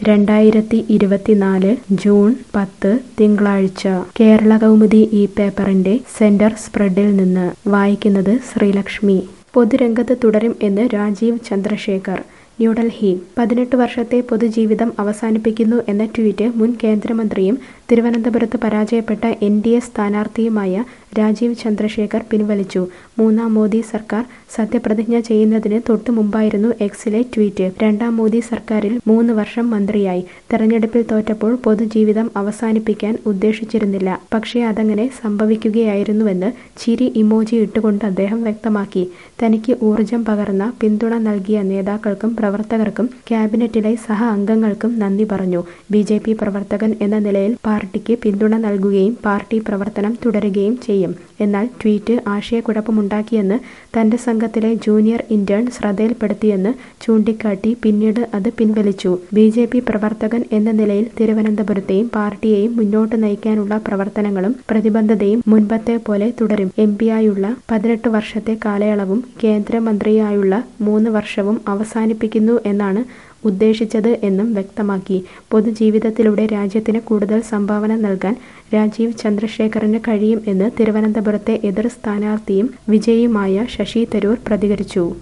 രണ്ടായിരത്തി ഇരുപത്തിനാല് ജൂൺ പത്ത് തിങ്കളാഴ്ച കേരള കൗമുദി ഈ പേപ്പറിന്റെ സെന്റർ സ്പ്രെഡിൽ നിന്ന് വായിക്കുന്നത് ശ്രീലക്ഷ്മി പൊതുരംഗത്ത് തുടരും എന്ന് രാജീവ് ചന്ദ്രശേഖർ ന്യൂഡൽഹി പതിനെട്ട് വർഷത്തെ പൊതുജീവിതം അവസാനിപ്പിക്കുന്നു എന്ന ട്വീറ്റ് മുൻ കേന്ദ്രമന്ത്രിയും തിരുവനന്തപുരത്ത് പരാജയപ്പെട്ട എൻ ഡി എ സ്ഥാനാർത്ഥിയുമായ രാജീവ് ചന്ദ്രശേഖർ പിൻവലിച്ചു മൂന്നാം മോദി സർക്കാർ സത്യപ്രതിജ്ഞ ചെയ്യുന്നതിന് തൊട്ടു മുമ്പായിരുന്നു എക്സിലെ ട്വീറ്റ് രണ്ടാം മോദി സർക്കാരിൽ മൂന്ന് വർഷം മന്ത്രിയായി തെരഞ്ഞെടുപ്പിൽ തോറ്റപ്പോൾ പൊതുജീവിതം അവസാനിപ്പിക്കാൻ ഉദ്ദേശിച്ചിരുന്നില്ല പക്ഷേ അതങ്ങനെ സംഭവിക്കുകയായിരുന്നുവെന്ന് ചിരി ഇമോജി ഇട്ടുകൊണ്ട് അദ്ദേഹം വ്യക്തമാക്കി തനിക്ക് ഊർജം പകർന്ന പിന്തുണ നൽകിയ നേതാക്കൾക്കും പ്രവർത്തകർക്കും ക്യാബിനറ്റിലെ സഹ അംഗങ്ങൾക്കും നന്ദി പറഞ്ഞു ബി ജെ പി പ്രവർത്തകൻ എന്ന നിലയിൽ പാർട്ടിക്ക് പിന്തുണ നൽകുകയും പാർട്ടി പ്രവർത്തനം തുടരുകയും ചെയ്യും എന്നാൽ ട്വീറ്റ് ആശയക്കുഴപ്പമുണ്ടാക്കിയെന്ന് തന്റെ സംഘത്തിലെ ജൂനിയർ ഇന്റേൺ ശ്രദ്ധയിൽപ്പെടുത്തിയെന്ന് ചൂണ്ടിക്കാട്ടി പിന്നീട് അത് പിൻവലിച്ചു ബി ജെ പി പ്രവർത്തകൻ എന്ന നിലയിൽ തിരുവനന്തപുരത്തെയും പാർട്ടിയെയും മുന്നോട്ട് നയിക്കാനുള്ള പ്രവർത്തനങ്ങളും പ്രതിബദ്ധതയും മുൻപത്തെ പോലെ തുടരും എം പിയായുള്ള പതിനെട്ട് വർഷത്തെ കാലയളവും കേന്ദ്രമന്ത്രിയായുള്ള മൂന്ന് വർഷവും അവസാനിപ്പിക്കുന്നു എന്നാണ് ഉദ്ദേശിച്ചത് എന്നും വ്യക്തമാക്കി പൊതുജീവിതത്തിലൂടെ രാജ്യത്തിന് കൂടുതൽ സംഭാവന നൽകാൻ രാജീവ് ചന്ദ്രശേഖറിന് കഴിയും എന്ന് തിരുവനന്തപുരത്തെ എതിർ സ്ഥാനാർത്ഥിയും വിജയിയുമായ ശശി തരൂർ പ്രതികരിച്ചു